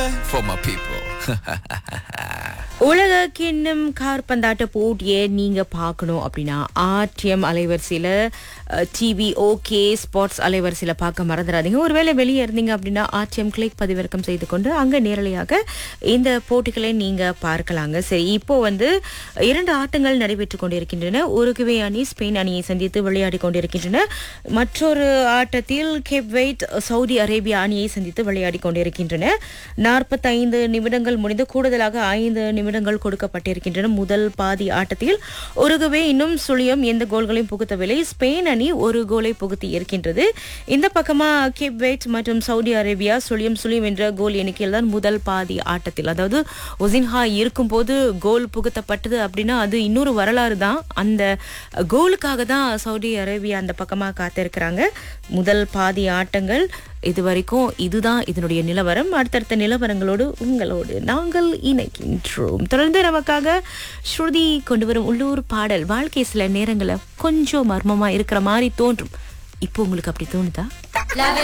for my people. உலக கிண்ணம் கார்பந்தாட்ட போட்டியை நீங்க பார்க்கணும் அப்படின்னா ஆர்டிஎம் அலைவரிசையில டிவி ஓகே ஸ்பாட்ஸ் அலைவரிசையில பார்க்க மறந்துடாதீங்க ஒருவேளை வெளியே இருந்தீங்க அப்படின்னா ஆர்டிஎம் கிளிக் பதிவிறக்கம் செய்து கொண்டு அங்க நேரலையாக இந்த போட்டிகளை நீங்க பார்க்கலாங்க சரி இப்போ வந்து இரண்டு ஆட்டங்கள் நடைபெற்றுக் கொண்டிருக்கின்றன உருகுவே அணி ஸ்பெயின் அணியை சந்தித்து விளையாடி கொண்டிருக்கின்றன மற்றொரு ஆட்டத்தில் கேப் வெயிட் சவுதி அரேபியா அணியை சந்தித்து விளையாடி கொண்டிருக்கின்றன நாற்பத்தைந்து நிமிடங்கள் முடிந்து கூடுதலாக ஐந்து நிமிடங்கள் கொடுக்கப்பட்டிருக்கின்றன முதல் பாதி ஆட்டத்தில் உருகுவே இன்னும் சுழியம் எந்த கோல்களையும் புகுத்தவில்லை ஸ்பெயின் அணி ஒரு கோலை புகுத்தி இருக்கின்றது இந்த பக்கமா கேப் வெயிட் மற்றும் சவுதி அரேபியா சுழியம் சுழியம் என்ற கோல் எண்ணிக்கையில் தான் முதல் பாதி ஆட்டத்தில் அதாவது ஒசின்ஹா இருக்கும்போது கோல் புகுத்தப்பட்டது அப்படின்னா அது இன்னொரு வரலாறு தான் அந்த கோலுக்காக தான் சவுதி அரேபியா அந்த பக்கமா காத்திருக்கிறாங்க முதல் பாதி ஆட்டங்கள் இது வரைக்கும் இதுதான் இதனுடைய நிலவரம் அடுத்தடுத்த நிலவரங்களோடு உங்களோடு நாங்கள் இணைக்கின்றோம் தொடர்ந்து நமக்காக ஸ்ருதி கொண்டு வரும் உள்ளூர் பாடல் வாழ்க்கை சில நேரங்களில் கொஞ்சம் மர்மமா இருக்கிற மாதிரி தோன்றும் இப்போ உங்களுக்கு அப்படி தோணுதா